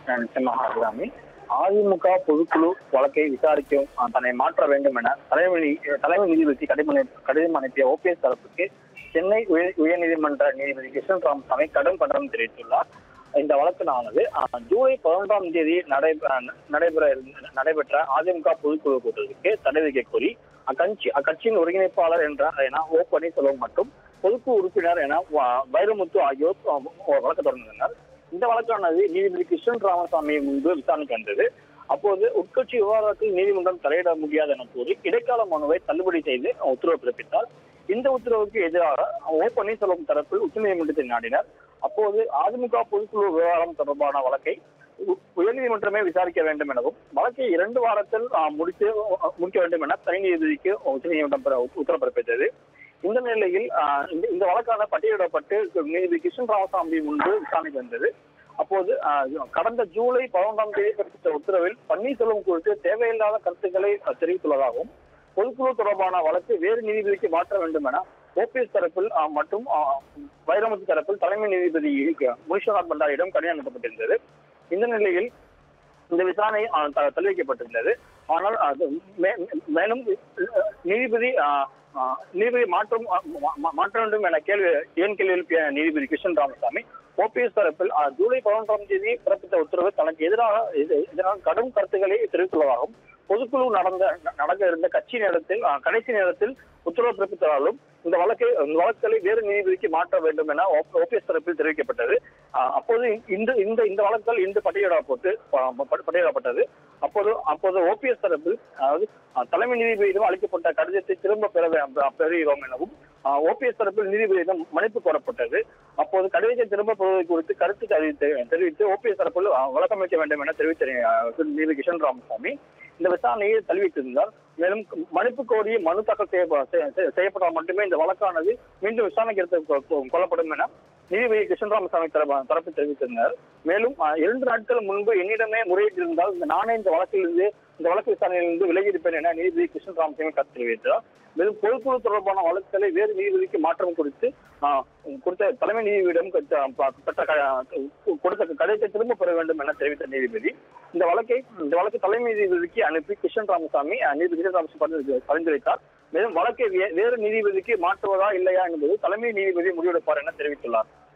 நிச்சயமாக அபிராமி அதிமுக பொதுக்குழு வழக்கை விசாரிக்கும் அஹ், தன்னை மாற்ற வேண்டும் என தலைமை நீ- தலைமை நீதிபதி கடிதம் அனுப்பி- கடிதம் அனுப்பிய ஓபிஎஸ் தரப்புக்கு சென்னை உயர் உயர்நீதிமன்ற நீதிபதி கிருஷ்ணன் ராமசாமி கடும் கண்டனம் தெரிவித்துள்ளார் இந்த வழக்கினானது அஹ், ஜூலை பதினொன்றாம் தேதி நடைபெற நடைபெற இருந்த- நடைபெற்ற அதிமுக பொதுக்குழு கூட்டத்திற்கு தடை விதிக்க கோரி அக்கட்சி அக்கட்சியின் ஒருங்கிணைப்பாளர் என்ற என ஓ பன்னீர்செல்வம் மற்றும் பொதுக்குழு உறுப்பினர் என வ- வைரமுத்து ஆகியோர் அஹ், வழக்கு தொடர்ந்தனர் இந்த வழக்கானது நீதிபதி கிருஷ்ணன் ராமசாமி முன்பு விசாரணைக்கு வந்தது அப்போது உட்கட்சி விவகாரத்தில் நீதிமன்றம் தலையிட முடியாது என கூறி இடைக்கால மனுவை தள்ளுபடி செய்து உத்தரவு பிறப்பித்தார் இந்த உத்தரவுக்கு எதிராக ஓ பன்னீர்செல்வம் தரப்பில் உச்சநீதிமன்றத்தை நாடினர் அப்போது அதிமுக பொதுக்குழு விவகாரம் தொடர்பான வழக்கை உ- உயர்நீதிமன்றமே விசாரிக்க வேண்டும் எனவும் வழக்கை இரண்டு வாரத்தில் ஆ, முடித்து அ, முடிக்க வேண்டும் என தனி நீதிபதிக்கு உச்சநீதிமன்றம் பிற- உத்தரவு பிறப்பித்தது இந்த நிலையில் ஆ, இந்த- இந்த வழக்கான பட்டியலிடப்பட்டு நீதிபதி கிருஷ்ணன் ராமசாமி முன்பு விசாரணைக்கு வந்தது அப்போது ஆ, கடந்த ஜூலை பதினொன்றாம் தேதி பிறப்பித்த உத்தரவில் பன்னீர்செல்வம் குறித்து தேவையில்லாத கருத்துக்களை அ, தெரிவித்துள்ளதாகவும் பொதுக்குழு தொடர்பான வழக்கு வேறு நீதிபதிக்கு மாற்ற வேண்டும் என ஓபிஎஸ் தரப்பில் ஆ, மற்றும் ஆ, வைரமுத்து தரப்பில் தலைமை நீதிபதி முனிஷநாத் பண்டாரியிடம் கடிதம் அனுப்பப்பட்டிருந்தது இந்த நிலையில் இந்த விசாரணை ஆ, த- தள்ளி வைக்கப்பட்டிருந்தது ஆனால் அது மே- மேலும் அஹ், நீதிபதி ஆ, ஆ, நீதிபதி மாற்றம் ஆ, மா- மா- மாற்ற வேண்டும் என கேள்வி ஏன் கேள்வி எழுப்பிய நீதிபதி கிருஷ்ணன் ராமசாமி ஓபிஎஸ் தரப்பில் ஆ, ஜூலை பதினொன்றாம் தேதி பிறப்பித்த உத்தரவு தனக்கு எதிராக எதி- எதிராக கடும் கருத்துக்களை தெரிவித்துள்ளதாகவும் பொதுக்குழு நடந்த நடக்க இருந்த கட்சி நேரத்தில் ஆ, கடைசி நேரத்தில் உத்தரவு பிறப்பித்தாலும் இந்த வழக்கை இந்த வழக்குகளை வேறு நீதிபதிக்கு மாற்ற வேண்டும் என ஓபிஎஸ் தரப்பில் தெரிவிக்கப்பட்டது ஆ, அப்போது இந்த இந்த இந்த வழக்குகள் இன்று பட்டியலிடப்பட்டு ப- ப- பட்டியலிடப்பட்டது அப்போது அப்போது ஓபிஎஸ் தரப்பில் அதாவது ஆ, தலைமை நீதிபதியிடம் அளிக்கப்பட்ட கடிதத்தை திரும்ப பெற வே- பெறுகிறோம் எனவும் ஓபிஎஸ் தரப்பில் நீதிபதியிடம் மன்னிப்பு கோரப்பட்டது அப்போது கடிதத்தை திரும்ப பெறுவது குறித்து கருத்து தெரிவித்து தெரிவித்து ஓபிஎஸ் தரப்பில் ஆ, வழக்கமைக்க வேண்டும் என தெரிவித்த ஆ, நீதிபதி கிஷன் ராமசாமி இந்த விசாரணையை தள்ளிவிட்டிருந்தார் மேலும் மன்னிப்பு கோரி மனு தாக்கல் செய்ய- செய்ய- செய்ய- செய்யப்பட்டால் மட்டுமே இந்த வழக்கானது மீண்டும் விசாரணைக்கு எடுத்து கொ- கொ- கொள்ளப்படும் என நீதிபதி கிருஷ்ணன் ராமசாமி தரப்பு தரப்பு தெரிவித்திருந்தார் மேலும் அஹ், இரண்டு நாட்கள் முன்பு என்னிடமே முறையிட்டிருந்தால் இந்த நானே இந்த வழக்கிலிருந்து இந்த வழக்கு விசாரணையிலிருந்து விலகி இருப்பேன் என நீதிபதி கிருஷ்ணன் ராமசாமி கருத்து தெரிவித்தார் மேலும் பொதுக்குழு தொடர்பான வழக்குகளை வேறு நீதிபதிக்கு மாற்றம் குறித்து ஆஹ், கொடுத்த தலைமை நீதிபதியிடம் கொடுத்த ப- பெற்ற க- கொடுத்த கடிதத்தை திரும்ப பெற வேண்டும் என தெரிவித்த நீதிபதி இந்த வழக்கை இந்த வழக்கு தலைமை நீதிபதிக்கு அனுப்பி கிருஷ்ணன் ராமசாமி அஹ், நீதிபதி கிருஷ்ணன் ராமசாமி பரிந்து- பரிந்துரைத்தார் மேலும் வழக்கை வே- வேறு நீதிபதிக்கு மாற்றுவதா இல்லையா என்பது தலைமை நீதிபதி முடிவெடுப்பார் என தெரிவித்துள்ளார்